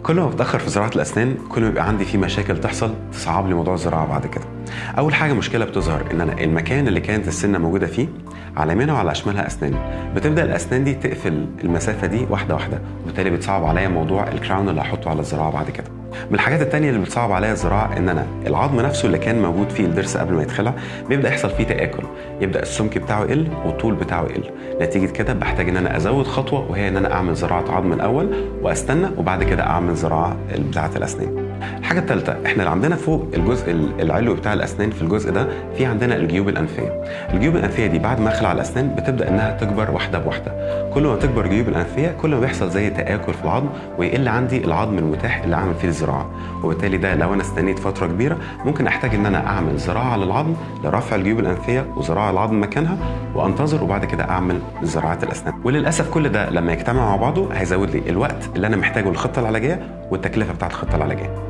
كل ما بتاخر في زراعه الاسنان كل ما بيبقى عندي فيه مشاكل تحصل تصعب لي موضوع الزراعه بعد كده اول حاجه مشكله بتظهر ان انا المكان اللي كانت السنه موجوده فيه على يمينها وعلى شمالها اسنان بتبدا الاسنان دي تقفل المسافه دي واحده واحده وبالتالي بتصعب عليا موضوع الكراون اللي هحطه على الزراعه بعد كده من الحاجات التانية اللي بتصعب عليا الزراعة ان انا العظم نفسه اللي كان موجود فيه الضرس قبل ما يتخلع بيبدا يحصل فيه تآكل يبدا السمك بتاعه يقل والطول بتاعه يقل نتيجة كده بحتاج ان انا ازود خطوة وهي ان انا اعمل زراعة عظم الاول واستنى وبعد كده اعمل زراعة بتاعة الاسنان الحاجة الثالثة احنا اللي عندنا فوق الجزء العلوي بتاع الاسنان في الجزء ده في عندنا الجيوب الانفية الجيوب الانفية دي بعد ما اخلع الاسنان بتبدا انها تكبر واحدة بواحدة كل ما تكبر الجيوب الانفية كل ما بيحصل زي تآكل في العظم ويقل عندي العظم المتاح اللي اعمل فيه الزراعة وبالتالي ده لو انا استنيت فترة كبيرة ممكن احتاج ان انا اعمل زراعة للعظم لرفع الجيوب الانفية وزراعة العظم مكانها وانتظر وبعد كده اعمل زراعة الاسنان وللاسف كل ده لما يجتمع مع بعضه هيزود لي الوقت اللي انا محتاجه للخطة العلاجية والتكلفة بتاعت الخطة العلاجية